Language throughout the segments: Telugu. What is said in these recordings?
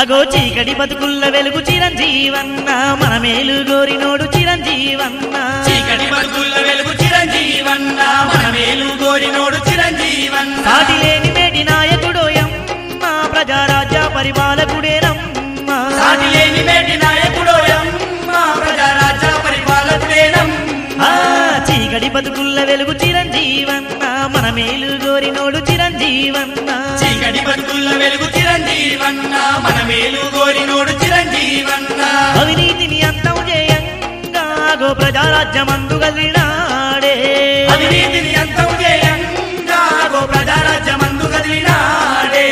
అగో చీకటి బతుకుల్ల వెలుగు చిరంజీవన్న మన మేలు గోరినోడు చిరంజీవన్న చీకటి బతుకుల్ల వెలుగు చిరంజీవన్న మన మేలు గోరినోడు చిరంజీవన్న సాటి లేని మేటి నాయకుడోయమ్మ ప్రజారాజ్య పరిపాలకుడేనమ్మ సాటి లేని మేటి నాయకుడోయమ్మ ప్రజారాజ్య పరిపాలకుడేనమ్మ ఆ చీకటి బతుకుల్ల వెలుగు చిరంజీవన్న మన మేలు గోరినోడు చిరంజీవన్న చీకటి బతుకుల్ల వెలుగు చిరంజీవన్న మన మేలు గోరినోడు చిరంజీవన్న అవినీతిని అంతం చేయంగా గో ప్రజారాజ్యమందు గదినాడే అవినీతిని అంతం చేయంగా గో ప్రజారాజ్యమందు కదిలినాడే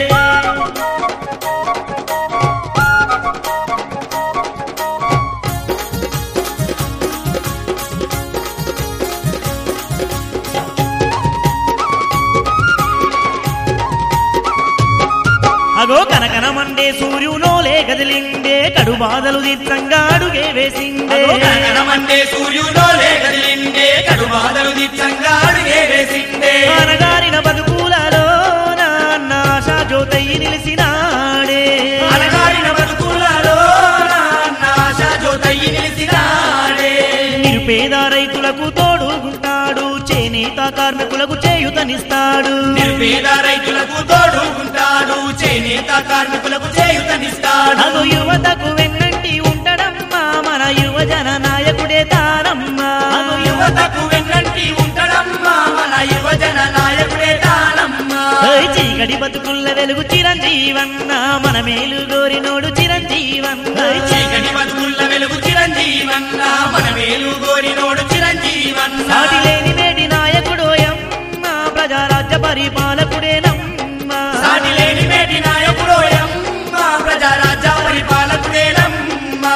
అగో కనకనమండే సూర్యునోలే గదిలిండే కడు బాధలు తీర్థంగా అడుగే వేసిండే అదో కనకనమండే సూర్యుడోలే కదిలిండే కడు బాధలు దిచ్చంగా అడుగే వేసిండే అనగారిన బతుకులలో నాన్న ఆశా జ్యోతయ్యి నిలిసినాడే అనగారిన బతుకులలో నాన్న ఆశా జ్యోతయ్యి నిలిసినాడే నిరుపేద రైతులకు తోడుగుంటాడు చేనేత కార్మికులకు చేయుతనిస్తాడు నిర్పేద రైతులకు తోడుకుంటాడు చేనేత కార్మికులకు చేయుతనిస్తాడు అగు యువతకు వెన్నంటి ఉండడమ్మా మన యువజన నాయకుడే తానమ్మా అను యువతకు వెన్నంటి ఉంటాడమ్మా మన యువజన నాయకుడే తానమ్మా ఓయ్ చీకటి బతుకుల్ల వెలుగు చిరంజీవన్న మన మేలు గోరినోడు చిరంజీవన్న ఓయ్ చీకటి బతుకుల్ల వెలుగు చిరంజీవన్న మన మేలు గోరినోడు చిరంజీవన్న సాటి లేని నేటి నాయకుడోయమ్మ ప్రజారాజ్య పరిపాలకుడేనమ్మా సాటి లేని మేటి నాయకుడోయమ్మ ప్రజారాజ్య పరిపాలకుడేనమ్మా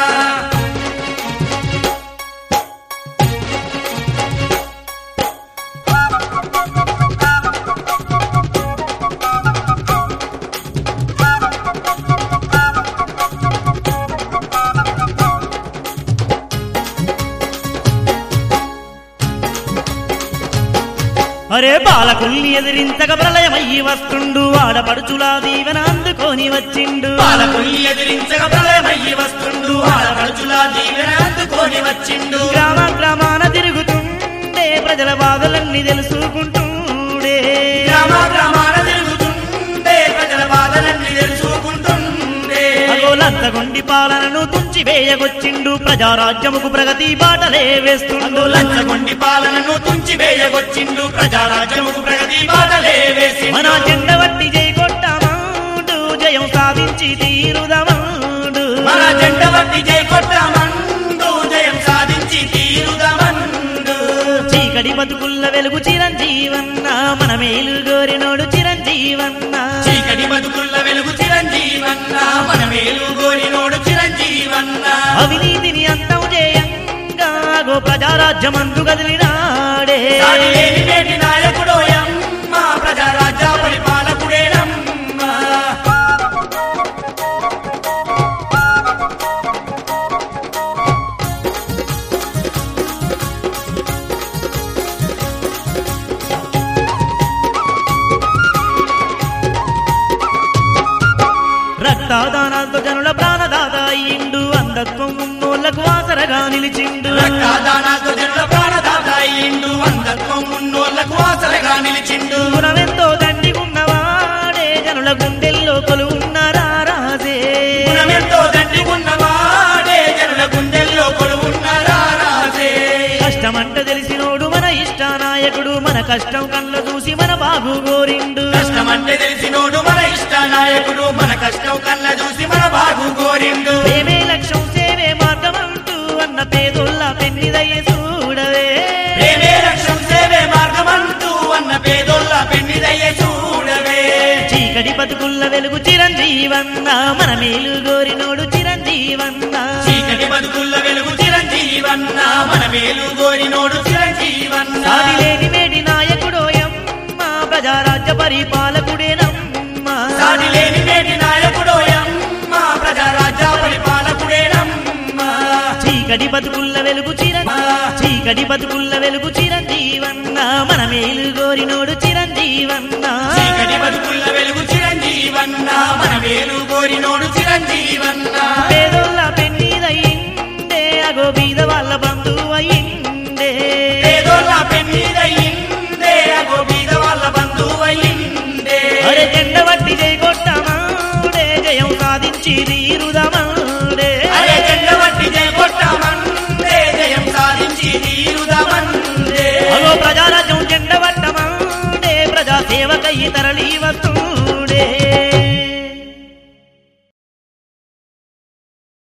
అరే బాలకుల్ని ఎదిరించక ప్రళయమయ్యి వస్తుండు ఆడపడుచులా దీవెన అందుకొని వచ్చిండు పాలకుల్ని ఎదిరించక ప్రళయమయ్యి వస్తుండు ఆడపడుచులా దీవెన అందుకొని వచ్చిండు గ్రామ గ్రామాన తిరుగుతుండే ప్రజల బాధలన్నీ తెలుసుకుంటుండే గ్రామ గ్రామాన తిరుగుతుండే ప్రజల బాధలన్నీ తెలుసుకుంటుండే అగో లంచగొండి పాలనను తుంచి వేయగొచ్చిండు ప్రజారాజ్యముకు ప్రగతి బాటలే వేస్తుండు లంచగొండి పాలనను తుంచి వేయగొచ్చిండు ప్రజారాజ్యముకు ప్రగతి బాటలే వేసి మన జెండ వట్టి జై కొట్టమాడు జయం సాధించి తీరుదమాడు మన జెండ వట్టి జై కొట్టమండు జయం సాధించి తీరుదమండు చీకటి బతుకుల్ల వెలుగు చిరంజీవన్న మన మేలు గోరినోడు చిరంజీవన్న చీకటి బతుకుల్ల వెలుగు చిరంజీవన్న మన మేలు గోరినోడు చిరంజీవన్న అవినీతిని అంతం చేయంగా గో ప్రజారాజ్యమందు కదిలినాడే సాటి లేని నేటి నాయకుడోయమ్మ ప్రజారాజ్య పరిపాలకుడేనమ్మ రక్తదానాలతో జనుల ప్రాణదాత అయ్యిండు అంధత్వం ఉన్నోళ్లకు ఆసరగా నిలిచిండు రక్తదానాలతో జనుల ప్రాణదాత అయ్యిండు అంధత్వం ఉన్నోళ్లకు ఆసరగా నిలిచిండు గుణమెంతో దండిగున్నవాడే జనుల గుండెల్లో కొలువున్న రారాజే గుణమెంతో దండి ఉన్నవాడే జనుల గుండెల్లో కొలువున్న రారాజే కష్టమంట తెలిసినోడు మన ఇష్ట నాయకుడు మన కష్టం కళ్ళ చూసి మన బాగు గోరిండు కష్టమంటే తెలిసినోడు మన ఇష్ట నాయకుడు మన కష్టం కళ్ళ చూసి మన బాగు కోరిండు ప్రేమే లక్ష్యం సేవే మార్గం అంటూ అన్న పేదోళ్ళ పెన్నిదయ్యే చూడవే ప్రేమే లక్ష్యం సేవే మార్గమంటూ అన్న పేదోళ్ళ పెన్నిదయ్యే చూడవే చీకటి బతుకుల్ల వెలుగు చిరంజీవన్న మన మేలు గోరినోడు చిరంజీవన్న చీకటి బతుకుల్ల వెలుగు చిరంజీవన్న మన మేలు గోరినోడు చిరంజీవన్న సాటి లేని మేటి నాయకుడోయమ్మ ప్రజారాజ్య పరిపాలకుడేనమ్మ సాటి లేని నేటి నాయకుడోయమ్మ ప్రజారాజ్య పరిపాలకుడేనమ్మ చీకటి బతుకుల్ల వెలుగు చిరం చీకటి బతుకుల్ల వెలుగు చిరంజీవన్న మన మేలు గోరినోడు చిరంజీవన్న చీకటి బతుకుల్ల వెలుగు చిరంజీవ చిరంజీవన్న మన వేలు కోరినోడు చిరంజీవన్న పేదోళ్ళ పెన్నీదయ్యిందే అగో బీద వాళ్ళ బంగారు